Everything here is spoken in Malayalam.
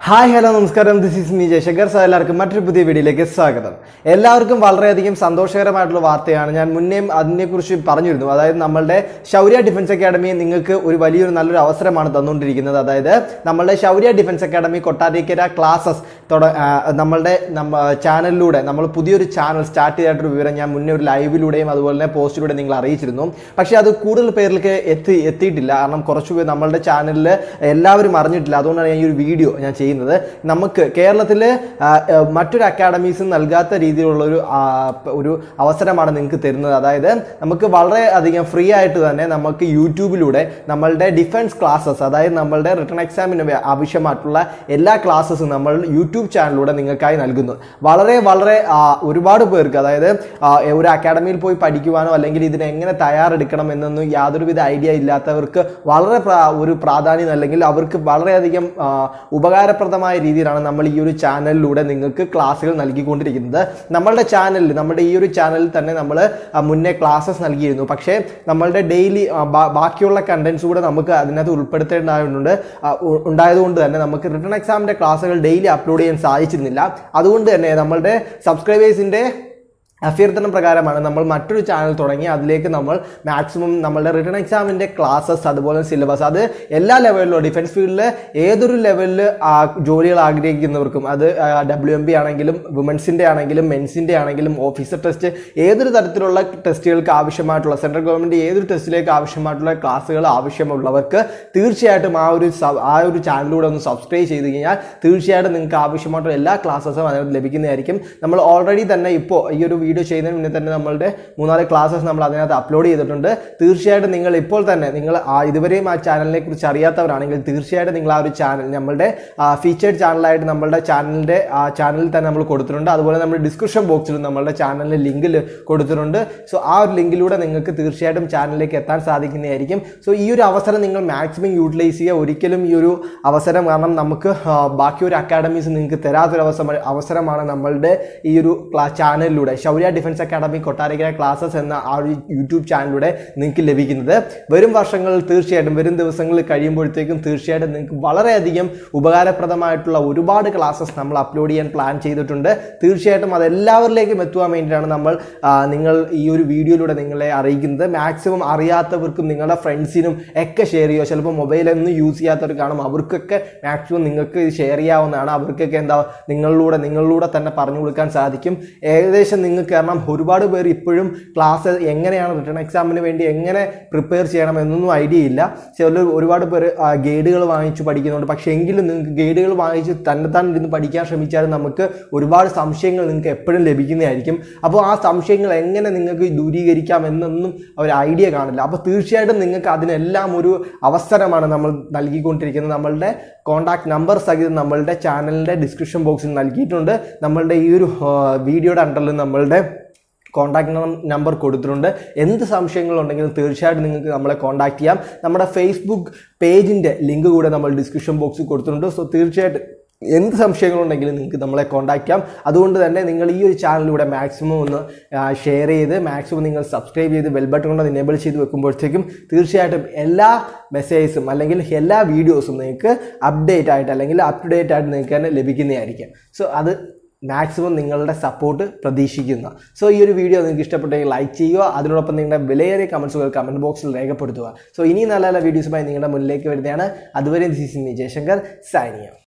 ഹായ് ഹലോ നമസ്കാരം this is me Jayashankar sir എല്ലാവർക്കും മറ്റൊരു പുതിയ വീഡിയോയിലേക്ക് സ്വാഗതം എല്ലാവർക്കും വളരെയധികം സന്തോഷകരമായിട്ടുള്ള വാർത്തയാണ് ഞാൻ മുന്നേയും അതിനെക്കുറിച്ച് പറഞ്ഞിരുന്നു അതായത് നമ്മളുടെ ശൗര്യ ഡിഫൻസ് അക്കാഡമി നിങ്ങൾക്ക് ഒരു വലിയൊരു നല്ലൊരു അവസരമാണ് തന്നുകൊണ്ടിരിക്കുന്നത് അതായത് നമ്മളുടെ Shaurya defence academy Kottarakkara classes തുട ആ, നമ്മളുടെ നമ്മ ചാനലിലൂടെ നമ്മൾ പുതിയൊരു ചാനൽ സ്റ്റാർട്ട് ചെയ്തിട്ടൊരു വിവരം ഞാൻ മുന്നേ ഒരു ലൈവിലൂടെയും അതുപോലെ തന്നെ പോസ്റ്റിലൂടെ നിങ്ങൾ അറിയിച്ചിരുന്നു പക്ഷേ അത് കൂടുതൽ പേരിലേക്ക് എത്തി എത്തിയിട്ടില്ല കാരണം കുറച്ച് പേര് നമ്മളുടെ ചാനലിൽ എല്ലാവരും അറിഞ്ഞിട്ടില്ല അതുകൊണ്ടാണ് ഞാൻ ഈ ഒരു വീഡിയോ ഞാൻ ചെയ്യുന്നത് നമുക്ക് കേരളത്തിൽ മറ്റൊരു അക്കാഡമീസും നൽകാത്ത രീതിയിലുള്ള ഒരു ആ, പ- ഒരു അവസരമാണ് നിങ്ങൾക്ക് തരുന്നത് അതായത് നമുക്ക് വളരെ അധികം ഫ്രീ ആയിട്ട് തന്നെ നമുക്ക് യൂട്യൂബിലൂടെ നമ്മളുടെ ഡിഫൻസ് ക്ലാസ്സസ് അതായത് നമ്മളുടെ റിട്ടേൺ എക്സാമിന് വേ- ആവശ്യമായിട്ടുള്ള എല്ലാ ക്ലാസ്സസും നമ്മൾ യൂട്യൂബ് ചാനലിലൂടെ നിങ്ങൾക്കായി നൽകുന്നു വളരെ വളരെ ആ, ഒരുപാട് പേർക്ക് അതായത് ആ, ഒരു അക്കാഡമിയിൽ പോയി പഠിക്കുവാനോ അല്ലെങ്കിൽ ഇതിന് എങ്ങനെ തയ്യാറെടുക്കണം എന്നൊന്നും യാതൊരുവിധ ഐഡിയ ഇല്ലാത്തവർക്ക് വളരെ പ്രാ- ഒരു പ്രാധാന്യം അല്ലെങ്കിൽ അവർക്ക് വളരെയധികം ആ, ഉപകാരപ്രദമായ രീതിയിലാണ് നമ്മൾ ഈ ഒരു ചാനലിലൂടെ നിങ്ങൾക്ക് ക്ലാസ്സുകൾ നൽകിക്കൊണ്ടിരിക്കുന്നത് നമ്മളുടെ ചാനലിൽ നമ്മുടെ ഈ ഒരു ചാനലിൽ തന്നെ നമ്മൾ മുന്നേ ക്ലാസ്സസ് നൽകിയിരുന്നു പക്ഷേ നമ്മളുടെ ഡെയിലി ബാക്കിയുള്ള കണ്ടന്റ്സ് കൂടെ നമുക്ക് അതിനകത്ത് ഉൾപ്പെടുത്തേണ്ടതുണ്ട് ആ, ഉ- ഉണ്ടായതുകൊണ്ട് തന്നെ നമുക്ക് റിട്ടേൺ എക്സാമിൻ്റെ ക്ലാസ്സുകൾ ഡെയിലി അപ്ലോഡ് ചെയ്യാൻ സാധിച്ചിരുന്നില്ല അതുകൊണ്ട് തന്നെ നമ്മളുടെ സബ്സ്ക്രൈബേഴ്സിൻ്റെ അഭ്യർത്ഥന പ്രകാരമാണ് നമ്മൾ മറ്റൊരു ചാനൽ തുടങ്ങി അതിലേക്ക് നമ്മൾ മാക്സിമം നമ്മളുടെ റിട്ടേൺ എക്സാമിൻ്റെ ക്ലാസ്സസ് അതുപോലെ സിലബസ് അത് എല്ലാ ലെവലിലും ഡിഫൻസ് ഫീൽഡിൽ ഏതൊരു ലെവലിൽ ജോലികൾ ആഗ്രഹിക്കുന്നവർക്കും അത് ഡബ്ല്യു എം ബി ആണെങ്കിലും വുമൻസിൻ്റെ ആണെങ്കിലും മെൻസിൻ്റെ ആണെങ്കിലും ഓഫീസർ ടെസ്റ്റ് ഏതൊരു തരത്തിലുള്ള ടെസ്റ്റുകൾക്ക് ആവശ്യമായിട്ടുള്ള സെൻട്രൽ ഗവൺമെൻറ് ഏതൊരു ടെസ്റ്റിലേക്ക് ആവശ്യമായിട്ടുള്ള ക്ലാസ്സുകൾ ആവശ്യമുള്ളവർക്ക് തീർച്ചയായിട്ടും ആ ഒരു സബ് ആ ഒരു ചാനലിലൂടെ ഒന്ന് സബ്സ്ക്രൈബ് ചെയ്ത് കഴിഞ്ഞാൽ തീർച്ചയായിട്ടും നിങ്ങൾക്ക് ആവശ്യമായിട്ടുള്ള എല്ലാ ക്ലാസ്സസും അതിനകത്ത് ലഭിക്കുന്നതായിരിക്കും നമ്മൾ ഓൾറെഡി തന്നെ ഇപ്പോൾ ഈ ഒരു വീഡിയോ ചെയ്യുന്നതിന് മുന്നേ തന്നെ നമ്മളുടെ മൂന്നാല് ക്ലാസ്സസ് നമ്മൾ അതിനകത്ത് അപ്ലോഡ് ചെയ്തിട്ടുണ്ട് തീർച്ചയായിട്ടും നിങ്ങൾ ഇപ്പോൾ തന്നെ നിങ്ങൾ ആ ഇതുവരെയും ആ ചാനലിനെ കുറിച്ച് അറിയാത്തവരാണെങ്കിൽ തീർച്ചയായിട്ടും നിങ്ങൾ ആ ഒരു ചാനൽ നമ്മളുടെ ഫീച്ചേർഡ് ചാനലായിട്ട് നമ്മളുടെ ചാനലിൻ്റെ ആ ചാനലിൽ തന്നെ നമ്മൾ കൊടുത്തിട്ടുണ്ട് അതുപോലെ നമ്മൾ ഡിസ്ക്രിപ്ഷൻ ബോക്സിൽ നമ്മളുടെ ചാനലിൻ്റെ ലിങ്കിൽ കൊടുത്തിട്ടുണ്ട് സോ ആ ഒരു ലിങ്കിലൂടെ നിങ്ങൾക്ക് തീർച്ചയായിട്ടും ചാനലിലേക്ക് എത്താൻ സാധിക്കുന്നതായിരിക്കും സോ ഈ ഒരു അവസരം നിങ്ങൾ മാക്സിമം യൂട്ടിലൈസ് ചെയ്യുക ഒരിക്കലും ഈ ഒരു അവസരം കാരണം നമുക്ക് ആ, ബാക്കി ഒരു അക്കാഡമീസ് നിങ്ങൾക്ക് തരാത്തൊരു അവസരം അവസരമാണ് നമ്മളുടെ ഈ ഒരു ക്ലാ ചാനലിലൂടെ Shaurya defence academy Kottarakkara classes എന്ന ആ ഒരു യൂട്യൂബ് ചാനലിലൂടെ നിങ്ങൾക്ക് ലഭിക്കുന്നത് വരും വർഷങ്ങളിൽ തീർച്ചയായിട്ടും വരും ദിവസങ്ങളിൽ കഴിയുമ്പോഴത്തേക്കും തീർച്ചയായിട്ടും നിങ്ങൾക്ക് വളരെയധികം ഉപകാരപ്രദമായിട്ടുള്ള ഒരുപാട് ക്ലാസ്സസ് നമ്മൾ അപ്ലോഡ് ചെയ്യാൻ പ്ലാൻ ചെയ്തിട്ടുണ്ട് തീർച്ചയായിട്ടും അത് എല്ലാവരിലേക്കും എത്തുവാൻ വേണ്ടിയിട്ടാണ് നമ്മൾ ആ, നിങ്ങൾ ഈ ഒരു വീഡിയോയിലൂടെ നിങ്ങളെ അറിയിക്കുന്നത് മാക്സിമം അറിയാത്തവർക്കും നിങ്ങളുടെ ഫ്രണ്ട്സിനും ഒക്കെ ഷെയർ ചെയ്യുക ചിലപ്പോൾ മൊബൈലൊന്നും യൂസ് ചെയ്യാത്തവർ കാണും അവർക്കൊക്കെ മാക്സിമം നിങ്ങൾക്ക് ഇത് ഷെയർ ചെയ്യാവുന്നതാണ് അവർക്കൊക്കെ എന്താ നിങ്ങളിലൂടെ നിങ്ങളിലൂടെ തന്നെ പറഞ്ഞു കൊടുക്കാൻ സാധിക്കും ഏകദേശം നിങ്ങൾക്ക് കാരണം ഒരുപാട് പേർ ഇപ്പോഴും ക്ലാസ് എങ്ങനെയാണ് റിട്ടേൺ എക്സാമിന് വേണ്ടി എങ്ങനെ പ്രിപ്പയർ ചെയ്യണം എന്നൊന്നും ഐഡിയ ഇല്ല ചിലർ ഒരുപാട് പേര് ഗൈഡുകൾ വാങ്ങിച്ച് പഠിക്കുന്നുണ്ട് പക്ഷേ എങ്കിലും നിങ്ങൾക്ക് ഗൈഡുകൾ വാങ്ങിച്ച് തന്നെത്താൻ ഇരുന്ന് പഠിക്കാൻ ശ്രമിച്ചാലും നമുക്ക് ഒരുപാട് സംശയങ്ങൾ നിങ്ങൾക്ക് എപ്പോഴും ലഭിക്കുന്നതായിരിക്കും അപ്പോൾ ആ സംശയങ്ങൾ എങ്ങനെ നിങ്ങൾക്ക് ദൂരീകരിക്കാം എന്നൊന്നും ഒരു ഐഡിയ കാണില്ല അപ്പോൾ തീർച്ചയായിട്ടും നിങ്ങൾക്ക് അതിനെല്ലാം ഒരു അവസരമാണ് നമ്മൾ നൽകിക്കൊണ്ടിരിക്കുന്നത് നമ്മളുടെ കോൺടാക്ട് നമ്പർ സഹിതം നമ്മളുടെ ചാനലിൻ്റെ ഡിസ്ക്രിപ്ഷൻ ബോക്സിൽ നൽകിയിട്ടുണ്ട് നമ്മളുടെ ഈ ഒരു ആ, വീഡിയോയുടെ അണ്ടറിൽ നമ്മളുടെ കോൺടാക്ട് നമ്പർ കൊടുത്തിട്ടുണ്ട് എന്ത് സംശയങ്ങളുണ്ടെങ്കിലും തീർച്ചയായിട്ടും നിങ്ങൾക്ക് നമ്മളെ കോൺടാക്ട് ചെയ്യാം നമ്മുടെ ഫേസ്ബുക്ക് പേജിൻ്റെ ലിങ്ക് കൂടെ നമ്മൾ ഡിസ്ക്രിപ്ഷൻ ബോക്സിൽ കൊടുത്തിട്ടുണ്ട് സോ തീർച്ചയായിട്ടും എന്ത് സംശയങ്ങളുണ്ടെങ്കിലും നിങ്ങൾക്ക് നമ്മളെ കോൺടാക്ട് ചെയ്യാം അതുകൊണ്ട് തന്നെ നിങ്ങൾ ഈ ഒരു ചാനലിലൂടെ മാക്സിമം ഒന്ന് ഷെയർ ചെയ്ത് മാക്സിമം നിങ്ങൾ സബ്സ്ക്രൈബ് ചെയ്ത് ബെൽ ബട്ടൺ കൊണ്ട് എനേബിൾ ചെയ്ത് വെക്കുമ്പോഴത്തേക്കും തീർച്ചയായിട്ടും എല്ലാ മെസ്സേജസും അല്ലെങ്കിൽ എല്ലാ വീഡിയോസും നിങ്ങൾക്ക് അപ്ഡേറ്റ് ആയിട്ട് അല്ലെങ്കിൽ അപ് ടു ഡേറ്റ് ആയിട്ട് നിങ്ങൾക്ക് തന്നെ ലഭിക്കുന്നതായിരിക്കും സോ അത് മാക്സിമം നിങ്ങളുടെ സപ്പോർട്ട് പ്രതീക്ഷിക്കുന്ന സോ ഈ ഒരു വീഡിയോ നിങ്ങൾക്ക് ഇഷ്ടപ്പെട്ടെങ്കിൽ ലൈക്ക് ചെയ്യുക അതിനോടൊപ്പം നിങ്ങളുടെ വിലയേറിയ കമൻസുകൾ കമൻറ്റ് ബോക്സിൽ രേഖപ്പെടുത്തുക സോ ഇനി നല്ല നല്ല വീഡിയോസുമായി നിങ്ങളുടെ മുന്നിലേക്ക് വരുന്നതാണ് അതുവരെ ദിസ് ഇസ് മീ ജയശങ്കർ സൈനിയ